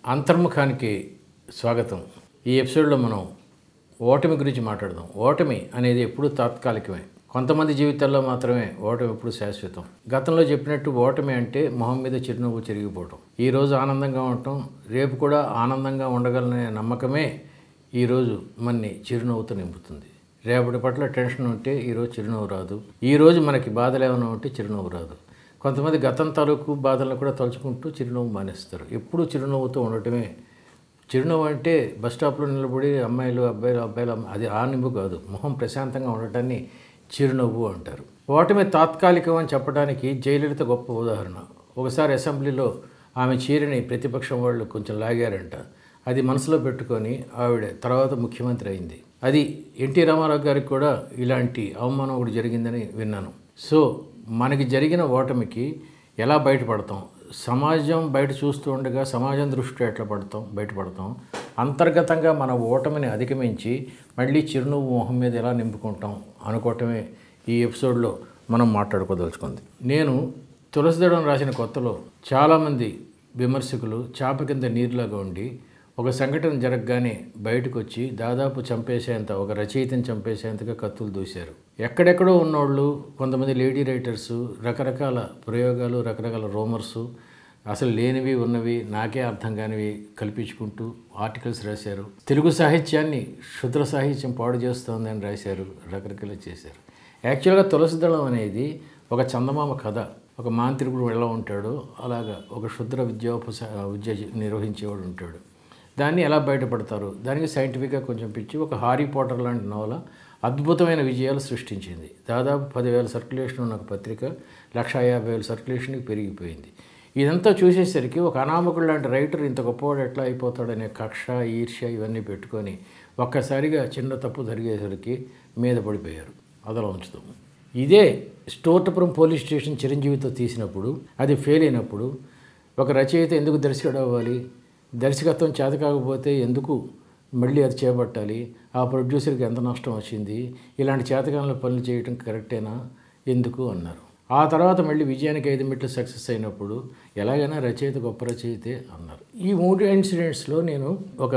అంతర్ముఖానికి స్వాగతం ఈ ఎపిసోడ్లో మనం ఓటమి గురించి మాట్లాడదాం ఓటమి అనేది ఎప్పుడూ తాత్కాలికమే కొంతమంది జీవితాల్లో మాత్రమే ఓటమి ఎప్పుడు శాశ్వతం గతంలో చెప్పినట్టు ఓటమి అంటే మొహం మీద చిరునవ్వు చెరిగిపోవటం ఈ రోజు ఆనందంగా ఉండటం రేపు కూడా ఆనందంగా ఉండగలనే నమ్మకమే ఈరోజు మన్ని చిరునవ్వుతో నింపుతుంది రేపటి పట్ల టెన్షన్ ఉంటే ఈరోజు చిరునవ్వు రాదు ఈరోజు మనకి బాధలు ఏమైనా ఉంటే చిరునవ్వు రాదు కొంతమంది గతం తాలూకు బాధలను కూడా తలుచుకుంటూ చిరునవ్వు మానేస్తారు ఎప్పుడూ చిరునవ్వుతో ఉండటమే చిరునవ్వు అంటే బస్ స్టాప్లో నిలబడి అమ్మాయిలు అబ్బాయిలు అబ్బాయిలు అమ్మ- అది ఆ నింపు కాదు మొహం ప్రశాంతంగా ఉండటాన్ని చిరునవ్వు అంటారు ఓటమి తాత్కాలికం అని చెప్పడానికి జయలలిత గొప్ప ఉదాహరణ ఒకసారి అసెంబ్లీలో ఆమె చీరని ప్రతిపక్షం వాళ్ళు కొంచెం లాగారంట అది మనసులో పెట్టుకొని ఆవిడ తర్వాత ముఖ్యమంత్రి అయింది అది ఎన్టీ రామారావు గారికి కూడా ఇలాంటి అవమానం ఒకటి జరిగిందని విన్నాను సో మనకి జరిగిన ఓటమికి ఎలా బయటపడతాం సమాజం బయట చూస్తూ ఉండగా సమాజం దృష్టిలో ఎట్లా పడతాం బయటపడతాం అంతర్గతంగా మన ఓటమిని అధిగమించి మళ్ళీ చిరునవ్వు మొహం మీద ఎలా నింపుకుంటాం అనుకోవటమే ఈ ఎపిసోడ్లో మనం మాట్లాడుకోదలుచుకుంది నేను తులసిదడం రాసిన కొత్తలో చాలామంది విమర్శకులు చాప కింద నీరులాగా ఉండి ఒక సంఘటన జరగగానే బయటకు వచ్చి దాదాపు చంపేసేంత ఒక రచయితని చంపేసేంతగా కత్తులు దూశారు ఎక్కడెక్కడో ఉన్నోళ్ళు కొంతమంది లేడీ రైటర్స్ రకరకాల ప్రయోగాలు రకరకాల రోమర్సు అసలు లేనివి ఉన్నవి నాకే అర్థం కానివి కల్పించుకుంటూ ఆర్టికల్స్ రాశారు తెలుగు సాహిత్యాన్ని శుద్ర సాహిత్యం పాడు చేస్తోందని రాశారు రకరకాలు చేశారు యాక్చువల్గా తులసిదళం అనేది ఒక చందమామ కథ ఒక మాంత్రికుడు ఎలా ఉంటాడో అలాగా ఒక శుద్ర విద్యోపస విద్య నిర్వహించేవాడు ఉంటాడు దాన్ని ఎలా బయటపడతారు దానికి సైంటిఫిక్గా కొంచెం పిచ్చి ఒక హారీ పోటర్ లాంటి నవల అద్భుతమైన విజయాలు సృష్టించింది దాదాపు పదివేల సర్క్యులేషన్ ఉన్న ఒక పత్రిక లక్ష యాభై వేల సర్క్యులేషన్కి పెరిగిపోయింది ఇదంతా చూసేసరికి ఒక అనామకుడు లాంటి రైటర్ ఇంత గొప్పవాడు ఎట్లా అయిపోతాడనే కక్ష ఈర్ష్య ఇవన్నీ పెట్టుకొని ఒక్కసారిగా చిన్న తప్పు జరిగేసరికి మీద పడిపోయారు అదలా ఉంచుతాం ఇదే స్టోర్టపురం పోలీస్ స్టేషన్ చిరంజీవితో తీసినప్పుడు అది ఫెయిల్ అయినప్పుడు ఒక రచయిత ఎందుకు దర్శకుడు అవ్వాలి దర్శకత్వం చేత కాకపోతే ఎందుకు మళ్ళీ అది చేపట్టాలి ఆ ప్రొడ్యూసర్కి ఎంత నష్టం వచ్చింది ఇలాంటి చేతకాలంలో పనులు చేయటం కరెక్టేనా ఎందుకు అన్నారు ఆ తర్వాత మళ్ళీ విజయానికి ఐదు మెట్లు సక్సెస్ అయినప్పుడు ఎలాగైనా రచయిత గొప్ప రచయితే అన్నారు ఈ మూడు ఇన్సిడెంట్స్లో నేను ఒక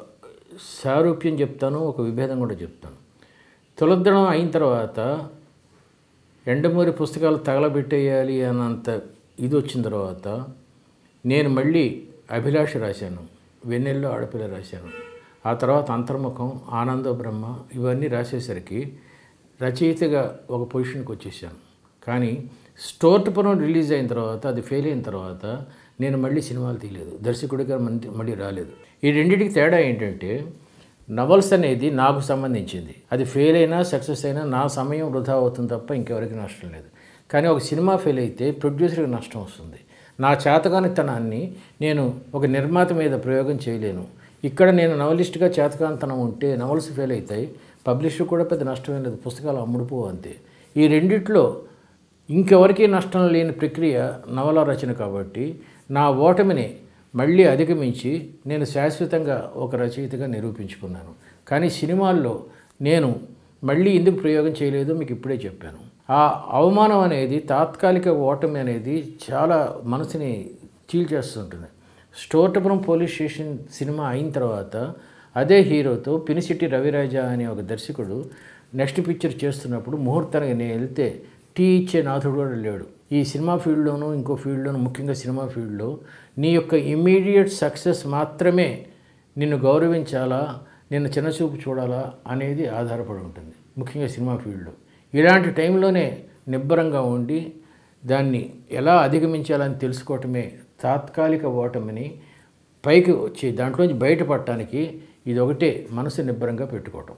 సారూప్యం చెప్తాను ఒక విభేదం కూడా చెప్తాను తులద్దడం అయిన తర్వాత ఎండమూరి పుస్తకాలు తగలబెట్టేయాలి అన్నంత ఇది వచ్చిన తర్వాత నేను మళ్ళీ అభిలాష రాశాను వెన్నెల్లో ఆడపిల్ల రాశాను ఆ తర్వాత అంతర్ముఖం ఆనంద బ్రహ్మ ఇవన్నీ రాసేసరికి రచయితగా ఒక పొజిషన్కి వచ్చేసాను కానీ స్టోర్టపురం రిలీజ్ అయిన తర్వాత అది ఫెయిల్ అయిన తర్వాత నేను మళ్ళీ సినిమాలు తీయలేదు దర్శకుడిగా మళ్ళీ మళ్ళీ రాలేదు ఈ రెండింటికి తేడా ఏంటంటే నవల్స్ అనేది నాకు సంబంధించింది అది ఫెయిల్ అయినా సక్సెస్ అయినా నా సమయం వృధా అవుతుంది తప్ప ఇంకెవరికి నష్టం లేదు కానీ ఒక సినిమా ఫెయిల్ అయితే ప్రొడ్యూసర్కి నష్టం వస్తుంది నా చేతకానితనాన్ని నేను ఒక నిర్మాత మీద ప్రయోగం చేయలేను ఇక్కడ నేను నవలిస్ట్గా చేతకానితనం ఉంటే నవల్స్ ఫెయిల్ అవుతాయి పబ్లిషర్ కూడా పెద్ద నష్టం లేదు పుస్తకాలు అమ్ముడుపోవు అంతే ఈ రెండిట్లో ఇంకెవరికీ నష్టం లేని ప్రక్రియ నవల రచన కాబట్టి నా ఓటమిని మళ్ళీ అధిగమించి నేను శాశ్వతంగా ఒక రచయితగా నిరూపించుకున్నాను కానీ సినిమాల్లో నేను మళ్ళీ ఎందుకు ప్రయోగం చేయలేదో మీకు ఇప్పుడే చెప్పాను ఆ అవమానం అనేది తాత్కాలిక ఓటమి అనేది చాలా మనసుని చీల్చేస్తుంటుంది స్టోర్టపురం పోలీస్ స్టేషన్ సినిమా అయిన తర్వాత అదే హీరోతో పినిసిట్టి రవిరాజ అనే ఒక దర్శకుడు నెక్స్ట్ పిక్చర్ చేస్తున్నప్పుడు ముహూర్తానికి నేను వెళ్తే టీ ఇచ్చే నాథుడు కూడా లేడు ఈ సినిమా ఫీల్డ్లోనూ ఇంకో ఫీల్డ్లోనూ ముఖ్యంగా సినిమా ఫీల్డ్లో నీ యొక్క ఇమ్మీడియట్ సక్సెస్ మాత్రమే నిన్ను గౌరవించాలా నిన్ను చిన్నచూపు చూడాలా అనేది ఆధారపడి ఉంటుంది ముఖ్యంగా సినిమా ఫీల్డ్లో ఇలాంటి టైంలోనే నిబ్బరంగా ఉండి దాన్ని ఎలా అధిగమించాలని తెలుసుకోవటమే తాత్కాలిక ఓటమిని పైకి వచ్చి దాంట్లోంచి బయటపడటానికి ఇది ఒకటే మనసు నిబ్బరంగా పెట్టుకోవటం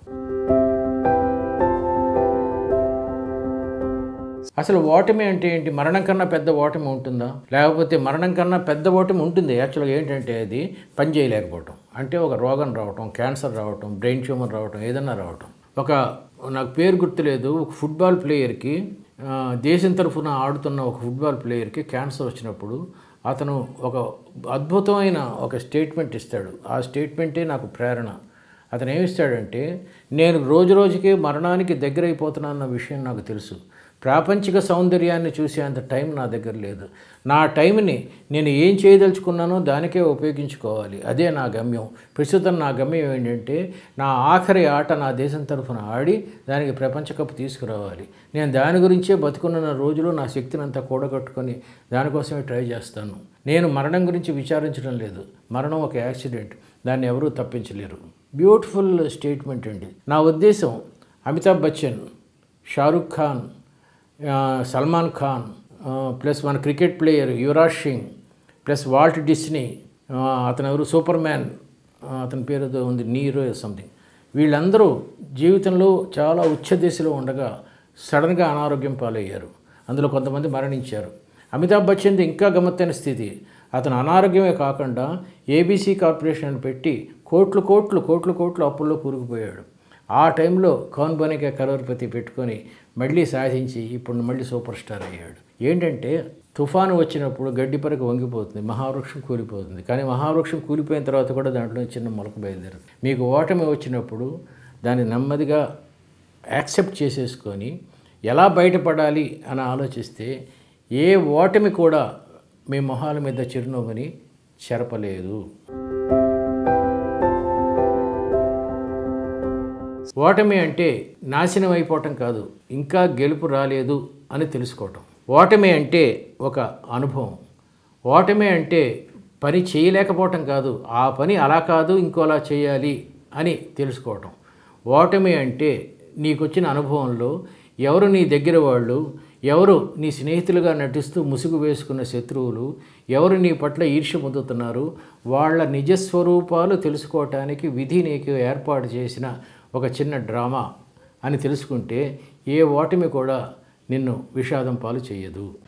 అసలు ఓటమి అంటే ఏంటి మరణం కన్నా పెద్ద ఓటమి ఉంటుందా లేకపోతే మరణం కన్నా పెద్ద ఓటమి ఉంటుంది యాక్చువల్గా ఏంటంటే అది పని చేయలేకపోవటం అంటే ఒక రోగం రావటం క్యాన్సర్ రావటం బ్రెయిన్ ట్యూమర్ రావటం ఏదన్నా రావటం ఒక నాకు పేరు గుర్తులేదు ఒక ఫుట్బాల్ ప్లేయర్కి ఆ, దేశం తరఫున ఆడుతున్న ఒక ఫుట్బాల్ ప్లేయర్కి క్యాన్సర్ వచ్చినప్పుడు అతను ఒక అద్భుతమైన ఒక స్టేట్మెంట్ ఇస్తాడు ఆ స్టేట్మెంటే నాకు ప్రేరణ అతను ఏమిస్తాడంటే నేను రోజు రోజుకి మరణానికి దగ్గరైపోతున్నానన్న విషయం నాకు తెలుసు ప్రాపంచిక సౌందర్యాన్ని చూసేంత టైం నా దగ్గర లేదు నా టైంని నేను ఏం చేయదలుచుకున్నానో దానికే ఉపయోగించుకోవాలి అదే నా గమ్యం ప్రస్తుతం నా గమ్యం ఏంటంటే నా ఆఖరి ఆట నా దేశం తరఫున ఆడి దానికి ప్రపంచ కప్ తీసుకురావాలి నేను దాని గురించే బతుకున్న రోజులు నా శక్తిని అంతా కూడగట్టుకొని దానికోసమే ట్రై చేస్తాను నేను మరణం గురించి విచారించడం లేదు మరణం ఒక యాక్సిడెంట్ దాన్ని ఎవరూ తప్పించలేరు బ్యూటిఫుల్ స్టేట్మెంట్ అండి నా ఉద్దేశం అమితాబ్ బచ్చన్ షారుఖ్ ఖాన్ ఆ, సల్మాన్ ఖాన్ ఆ, ప్లస్ మన cricket player Yuvraj Singh plus Walt Disney ఆ, అతను ఎవరు సూపర్ మ్యాన్ ఆ, అతని పేరు ఏదో ఉంది నీరో సంథింగ్ వీళ్ళందరూ జీవితంలో చాలా ఉచ్చ దశలో ఉండగా సడన్గా అనారోగ్యం పాలయ్యారు అందులో కొంతమంది మరణించారు అమితాబ్ బచ్చన్ది ఇంకా గమ్మత్తైన స్థితి అతను అనారోగ్యమే కాకుండా ఏబీసీ కార్పొరేషన్ పెట్టి కోట్లు కోట్లు కోట్లు కోట్లు అప్పుల్లో కూరుకుపోయాడు ఆ టైంలో కౌన్ బనేకే కరోర్పతి పెట్టుకొని మళ్ళీ సాధించి ఇప్పుడు మళ్ళీ సూపర్ స్టార్ అయ్యాడు ఏంటంటే తుఫాను వచ్చినప్పుడు గడ్డి పరకు వంగిపోతుంది మహావృక్షం కూలిపోతుంది కానీ మహావృక్షం కూలిపోయిన తర్వాత కూడా దాంట్లో చిన్న మొలక బయలుదేరుతుంది మీకు ఓటమి వచ్చినప్పుడు దాన్ని నెమ్మదిగా యాక్సెప్ట్ చేసేసుకొని ఎలా బయటపడాలి అని ఆలోచిస్తే ఏ ఓటమి కూడా మీ మొహాల మీద చిరునవ్వుని చెరపలేదు ఓటమి అంటే నాశనం అయిపోవటం కాదు ఇంకా గెలుపు రాలేదు అని తెలుసుకోవటం ఓటమి అంటే ఒక అనుభవం ఓటమి అంటే పని చేయలేకపోవటం కాదు ఆ పని అలా కాదు ఇంకోలా చేయాలి అని తెలుసుకోవటం ఓటమి అంటే నీకొచ్చిన అనుభవంలో ఎవరు నీ దగ్గర వాళ్ళు ఎవరు నీ స్నేహితులుగా నటిస్తూ ముసుగు వేసుకున్న శత్రువులు ఎవరు నీ పట్ల ఈర్ష్య పొందుతున్నారు వాళ్ళ నిజస్వరూపాలు తెలుసుకోవటానికి విధి నీకు ఏర్పాటు చేసిన ఒక చిన్న డ్రామా అని తెలుసుకుంటే ఏ ఓటమి కూడా నిన్ను విషాదం పాలు చేయదు